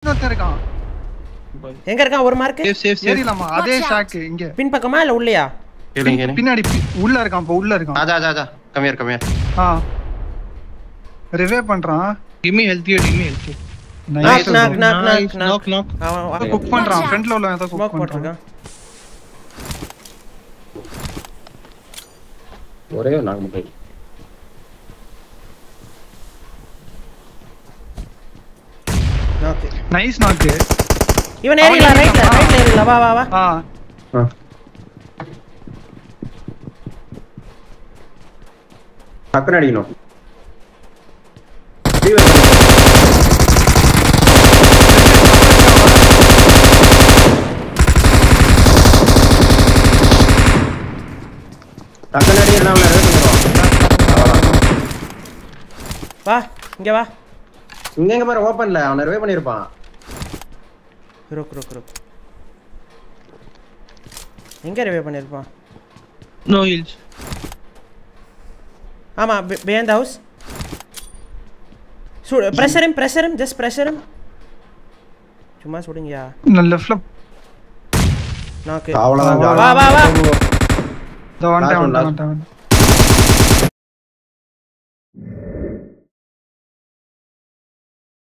இன்னொருத்தன் இருக்கான் எங்க இருக்கான் ஒரு மார்க் சேஃப் சேஃப் சேஃப் ஏறிலாமா அதே ஷாக் இங்க பின் பக்கமா இல்ல உள்ளயா கேளுங்க கேளுங்க பின்னாடி பி- உள்ள இருக்கான் இப்ப உள்ள இருக்கான் ஆஜா ஆஜா ஆஜா கம்மியார் கம்மியார் ஆ ரிவே பண்றான் give me healthy give me healthy knock knock knock knock Nice, knock knock knock அவன் குக் பண்றான் ஃப்ரண்ட்ல உள்ள ஏதோ ஸ்மோக் குக் பண்றான் போட்டிருக்கான் ஒரே ஒரு நாக்கு மட்டும் ஓகே நைஸ் நாக்கு இவன் ஏறிடலாம் ரைட்ல ரைட்ல ஏறிடலாம் வா வா வா ஆ ஆ. டக்குன்னு அடிக்கணும் Leave it. டக்குன்னு அடிக்கலாம் அவனை revive பண்ணிடுவான். வா இங்க வா இங்க எங்க பாரு ஓப்பன்ல அவனை ரிவே பண்ணிருப்பான் ருக் ருக் ருக் எங்க ரிவே பண்ணிருப்பான் no heals ஆமா பிஹைண்ட் ஹவுஸ் சுடு பிரஷர் பிரஷர் ஜஸ்ட் பிரஷர் சும்மா சுடுங்கயா நான் லெஃப்ட்ல நாக்கு அவ்வளவுதான் வா வா வா இதோ வந்துட்டேன் Last one, வந்துட்டேன் last. வந்துட்டேன்